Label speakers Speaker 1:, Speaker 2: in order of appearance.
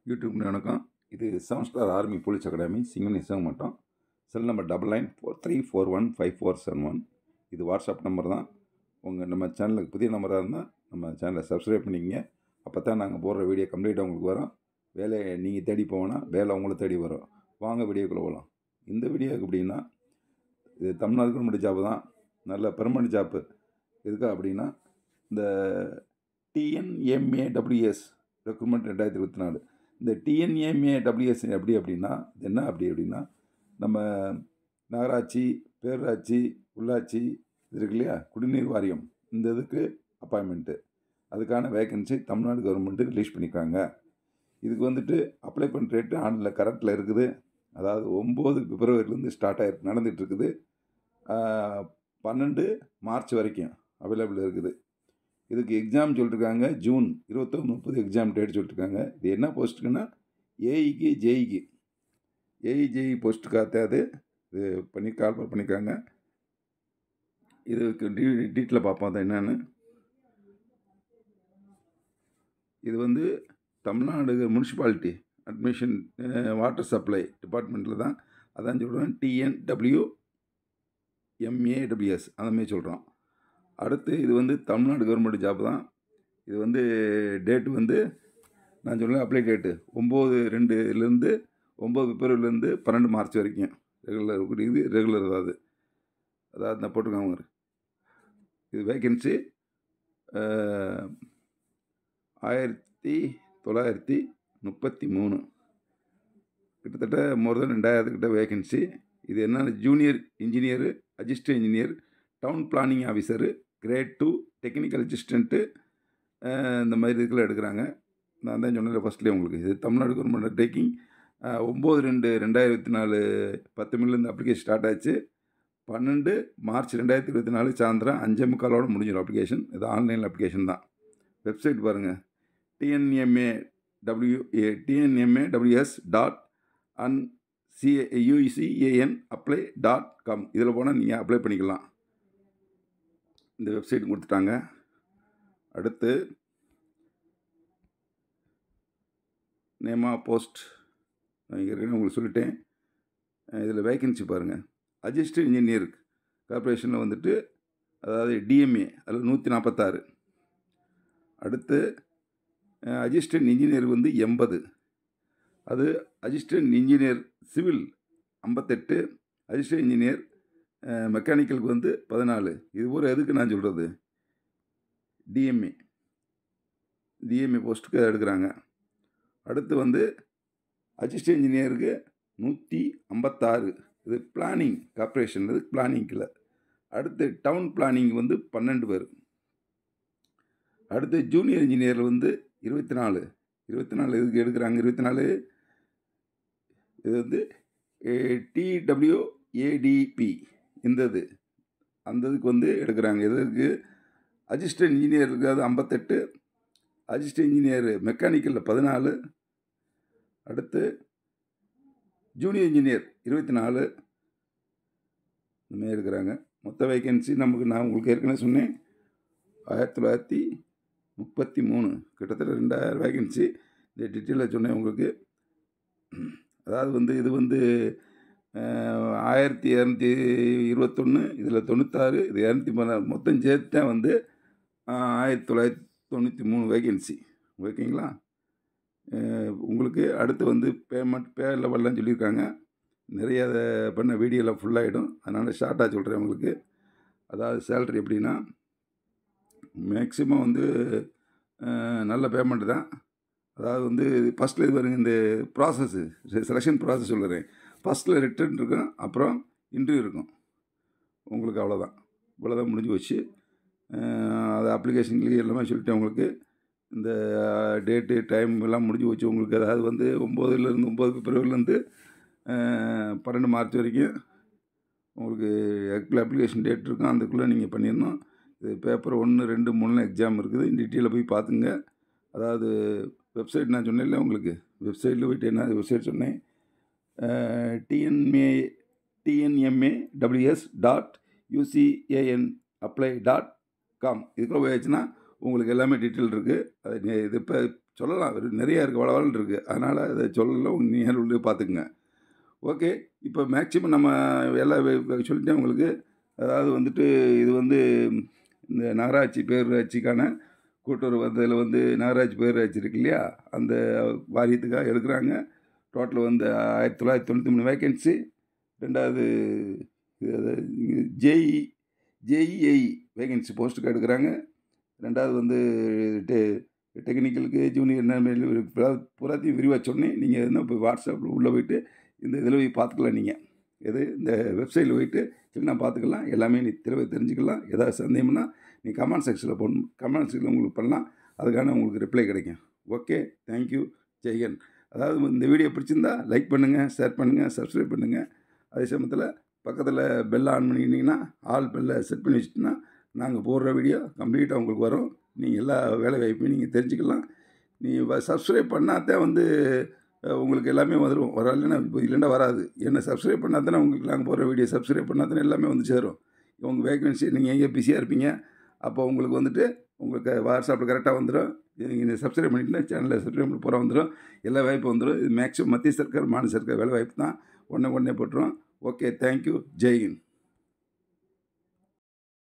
Speaker 1: YouTube வணக்கம் இது seven star army police academy சிங்கனி மட்டம் cell number double nine four three four one five four seven one இது WhatsApp number தான் உங்கள் நம்ம சேனலுக்கு புதிய நம்பராக இருந்தால் நம்ம சேனலை சப்ஸ்கிரைப் பண்ணிக்கங்க அப்போ தான் நாங்கள் போடுற வீடியோ கம்ப்ளீட்டாக உங்களுக்கு வரும் வேலையை நீங்கள் தேடி போவோன்னா வேலை உங்களை தேடி வரும் வாங்க வீடியோக்குள்ளே போகலாம் இந்த வீடியோக்கு எப்படின்னா இது தமிழ்நாடு கவர்மெண்ட் ஜாப்பு தான் நல்ல பெர்மனண்ட் ஜாப்பு எதுக்கா அப்படின்னா இந்த டிஎன்எம்ஏ டபிள்யூஎஸ் ரெக்ரூட்மெண்ட் ரெண்டாயிரத்தி இருபத்தி நாலு இந்த டிஎன்ஏஎம்ஏ டபிள்யூஎஸ் எப்படி அப்படின்னா இது என்ன அப்படி அப்படின்னா நம்ம நகராட்சி பேரூராட்சி உள்ளாட்சி இது இருக்கு இல்லையா குடிநீர் வாரியம் இந்த இதுக்கு அப்பாயின்மெண்ட்டு அதுக்கான வேகன்சி தமிழ்நாடு கவர்மெண்ட்டு ரிலீஸ் பண்ணியிருக்காங்க இதுக்கு வந்துட்டு அப்ளை பண்ணுற ரேட்டு ஆன்லைனில் கரண்ட்டில் இருக்குது அதாவது ஒம்பது பிப்ரவரிலேருந்து ஸ்டார்ட் ஆகிருக்கு நடந்துகிட்டு இருக்குது ஆஹ், பன்னெண்டு மார்ச் வரைக்கும் அவைலபிள் இருக்குது இதுக்கு எக்ஸாம் சொல்லிட்டுருக்காங்க ஜூன் இருபத்தொன்று முப்பது எக்ஸாம் டேட் சொல்லிட்டுருக்காங்க இது என்ன போஸ்ட்டுக்குன்னா ஏஇக்கு ஜேஇக்கு ஏஇ ஜேஇ போஸ்ட்டுக்காக அது இது பண்ணி கால்பர் பண்ணியிருக்காங்க இதுக்கு டீ டீட்டில் பார்ப்போம் அது என்னென்னு இது வந்து Tamil Nadu municipality admission water supply டிபார்ட்மெண்ட்டில் தான் அதான் சொல்கிறேன் டிஎன்டபிள்யூ எம்ஏடபிள்யூஎஸ் அந்த மாதிரி சொல்கிறோம் அடுத்து இது வந்து தமிழ்நாடு கவர்மெண்ட் ஜாப் தான் இது வந்து டேட்டு வந்து நான் சொல்ல அப்ளை டேட்டு ஒம்பது ரெண்டுலேருந்து ஒம்பது பிப்ரவரிலேருந்து பன்னெண்டு மார்ச் வரைக்கும் ரெகுலர் இது ரெகுலர் அதாவது அதாவது இந்த போட்டிருக்காங்க பாரு. இது வேக்கன்சி ஆயிரத்தி தொள்ளாயிரத்தி முப்பத்தி மூணு கிட்டத்தட்ட மோர் தென் ரெண்டாயிரத்துக்கிட்ட வேகன்சி இது என்னென்ன junior engineer assistant engineer town planning officer grade two technical assistant இந்த மாதிரி இதுக்கெல்லாம் எடுக்கிறாங்க நான் தான் சொன்னேன் ஃபஸ்ட்லேயே உங்களுக்கு இது தமிழ்நாடு கவர்மெண்ட் டேக்கிங் ஒம்பது ரெண்டு ரெண்டாயிரத்தி நாலு பத்து மில்லேருந்து அப்ளிகேஷன் ஸ்டார்ட் ஆச்சு பன்னெண்டு மார்ச் ரெண்டாயிரத்தி இருபத்தி நாலு சாயந்தரம் அஞ்சே முக்காலோட முடிஞ்சிடும் அப்ளிகேஷன் இது ஆன்லைன் அப்ளிகேஷன் தான் வெப்சைட் பாருங்கள் TNMA W TNMA WS dot an CA UCAN apply dot com இதில் போனால் நீங்கள் அப்ளை பண்ணிக்கலாம் இந்த வெப்சைட் கொடுத்துட்டாங்க அடுத்து நேமா போஸ்ட் நான் இங்கே இருக்கேன்னு உங்களுக்கு சொல்லிட்டேன் இதில் வேகன்சி பாருங்கள் அசிஸ்டன்ட் இன்ஜினியர் கார்பரேஷனில் வந்துட்டு அதாவது டிஎம்ஏ அதில் நூற்றி நாற்பத்தாறு அடுத்து அசிஸ்டன்ட் இன்ஜினியர் வந்து எண்பது அது அசிஸ்டன்ட் இன்ஜினியர் சிவில் ஐம்பத்தெட்டு அசிஸ்டன்ட் இன்ஜினியர் மெக்கானிக்கலுக்கு வந்து பதினாலு இது பூரா எதுக்கு நான் சொல்கிறது டிஎம்ஏ டிஎம்ஏ போஸ்ட்டுக்கு எடுக்கிறாங்க அடுத்து வந்து அசிஸ்டன்ட் இன்ஜினியருக்கு நூற்றி ஐம்பத்தாறு இது பிளானிங் கார்ப்பரேஷன் இது பிளானிங்கில் அடுத்து டவுன் பிளானிங் வந்து பன்னெண்டு பேர் அடுத்து ஜூனியர் இன்ஜினியர் வந்து இருபத்தி நாலு இருபத்தி நாலு இதுக்கு எடுக்கிறாங்க இருபத்தி நாலு இது வந்து டிடபிள்யூ ஏடிபி இந்த இது அந்த இதுக்கு வந்து எடுக்கிறாங்க எதுக்கு அசிஸ்டன்ட் இன்ஜினியருக்கு அது ஐம்பத்தெட்டு அசிஸ்டன்ட் இன்ஜினியர் மெக்கானிக்கலில் பதினாலு அடுத்து ஜூனியர் இன்ஜினியர் இருபத்தி நாலு இந்தமாதிரி எடுக்கிறாங்க மொத்த வேகன்சி நமக்கு நான் உங்களுக்கு ஏற்கனவே சொன்னேன் ஆயிரத்தி தொள்ளாயிரத்தி முப்பத்தி மூணு கிட்டத்தட்ட ரெண்டாயிரம் வேகன்சி இந்த டீட்டெயிலில் சொன்னேன் உங்களுக்கு அதாவது வந்து இது வந்து அஹ், ஆயிரத்தி இரநூத்தி இருபத்தொன்று இதில் தொண்ணூத்தாறு இது இரநூத்தி பதினாறு மொத்தம் சேர்த்தா வந்து அஹ், ஆயிரத்தி தொள்ளாயிரத்தி தொண்ணூற்றி மூணு வேகன்சி ஓகேங்களா அஹ், உங்களுக்கு அடுத்து வந்து பேமெண்ட் பே லெவல்லாம் சொல்லியிருக்காங்க நிறைய அதை பண்ண வீடியோலாம் ஃபுல்லாகிடும் அதனால் ஷார்ட்டாக சொல்கிறேன் உங்களுக்கு அதாவது சேல்ரி எப்படின்னா மேக்ஸிமம் வந்து அஹ், நல்ல பேமெண்ட் தான் அதாவது வந்து ஃபஸ்ட்டில் இது பாருங்க இந்த ப்ராசஸ்ஸு செலெக்ஷன் ப்ராசஸ் சொல்லுறேன் ஃபஸ்ட்டில் ரிட்டர்ன் இருக்கும் அப்புறம் இன்டர்வியூ இருக்கும் உங்களுக்கு அவ்வளோதான் இவ்வளோதான் முடிஞ்சு போச்சு அஹ், அது அப்ளிகேஷன்லேயே எல்லாமே சொல்லிட்டேன் உங்களுக்கு இந்த டேட்டு டைம் எல்லாம் முடிஞ்சு போச்சு உங்களுக்கு அதாவது வந்து ஒம்போதுலேருந்து ஒம்பது பிப்ரவரிலேருந்து பன்னெண்டு மார்ச் வரைக்கும் உங்களுக்கு அப்ளிகேஷன் டேட் இருக்கும் அதுக்குள்ளே நீங்கள் பண்ணிடணும் இது பேப்பர் ஒன்று ரெண்டு மூணுலாம் எக்ஸாம் இருக்குது டீட்டெயிலில் போய் பார்த்துங்க அதாவது வெப்சைட் நான் சொன்னேன்ல உங்களுக்கு வெப்சைட்டில் போயிட்டு என்ன வெப்சைட் சொன்னேன் DNA TNMA WS dot UCAN apply dot com இதுக்குள்ளே போயாச்சுன்னா உங்களுக்கு எல்லாமே டீட்டெயில் இருக்குது அது நெ- இது இப்போ சொல்லலாம் ஒரு நிறையா இருக்குது வளவலன்னு இருக்குது அதனால் அதை சொல்லலாம் உங்கள் நேரில் உள்ளே பார்த்துக்குங்க ஓகே இப்போ மேக்ஸிமம் நம்ம எல்லாம் வே- வே- சொல்லிட்டேன் உங்களுக்கு அதாவது வந்துட்டு இது வந்து இந்த நகராட்சி பேரூராட்சிக்கான கூட்டுறவு வந்ததில் வந்து நகராட்சி பேரூராட்சி இருக்கு இல்லையா அந்த வாரியத்துக்காக எடுக்கிறாங்க டோட்டல் வந்து ஆயிரத்தி தொள்ளாயிரத்தி தொண்ணூற்றி மூணு வேக்கன்சி ரெண்டாவது ஜேஇ ஜேஇஐ வேகன்சி போஸ்ட்டுக்கு எடுக்கிறாங்க ரெண்டாவது வந்து டெ டெக்னிக்கலுக்கு ஜூனியர் என்ன பூராத்தையும் விரிவாக சொன்னேன் நீங்கள் என்ன இப்போ வாட்ஸ்அப்பில் உள்ளே போயிட்டு இந்த இதில் போய் பார்த்துக்கலாம் நீங்கள் எது இந்த வெப்சைட்டில் போயிட்டு இல்லைனா பார்த்துக்கலாம் எல்லாமே நீ தெளிவாக தெரிஞ்சுக்கலாம் ஏதாவது சந்தேகம்னா நீ கமெண்ட் செக்ஷனில் போடணும் கமெண்ட் செக்ஷனில் உங்களுக்கு பண்ணலாம் அதுக்கான உங்களுக்கு ரிப்ளை கிடைக்கும் ஓகே தேங்க்யூ ஜெயன் அதாவது இந்த வீடியோ பிடிச்சிருந்தா லைக் பண்ணுங்கள் ஷேர் பண்ணுங்கள் சப்ஸ்கிரைப் பண்ணுங்கள் அதே சமயத்தில் பக்கத்தில் பெல் ஆன் பண்ணிக்கிட்டிங்கன்னா ஆல் பெல்லை செட் பண்ணி வச்சுட்டிங்கன்னா நாங்கள் போடுற வீடியோ கம்ப்ளீட்டாக உங்களுக்கு வரும் நீங்கள் எல்லா வேலை வாய்ப்பையும் நீங்கள் தெரிஞ்சுக்கலாம் நீ சப்ஸ்கிரைப் பண்ணாதான் வந்து அஹ், உங்களுக்கு எல்லாமே வந்துடும் வர இல்லைன்னா இப்போ இல்லைன்னா வராது என்ன சப்ஸ்கிரைப் பண்ணாதானே உங்களுக்கு நாங்கள் போடுற வீடியோ சப்ஸ்கிரைப் பண்ணாதானே எல்லாமே வந்து சேரும் உங்கள் வேகன்சி நீங்கள் எங்கே பிஸியாக இருப்பீங்க அப்போ உங்களுக்கு வந்துட்டு உங்களுக்கு வாட்ஸ்அப்பில் கரெக்டாக வந்துடும் நீங்கள் சப்ஸ்கிரைப் பண்ணிட்டுனா சேனலில் சப்ஸ்கிரைப் பண்ணி பூரா வந்துடும் எல்லா வாய்ப்பும் வந்துடும் இது மேக்ஸிமம் மத்திய சர்க்கார் மாநில சர்க்கார் வேலை வாய்ப்பு தான் உடனே உடனே போட்டுரும் ஓகே தேங்க்யூ ஜெய்ஹிந்த்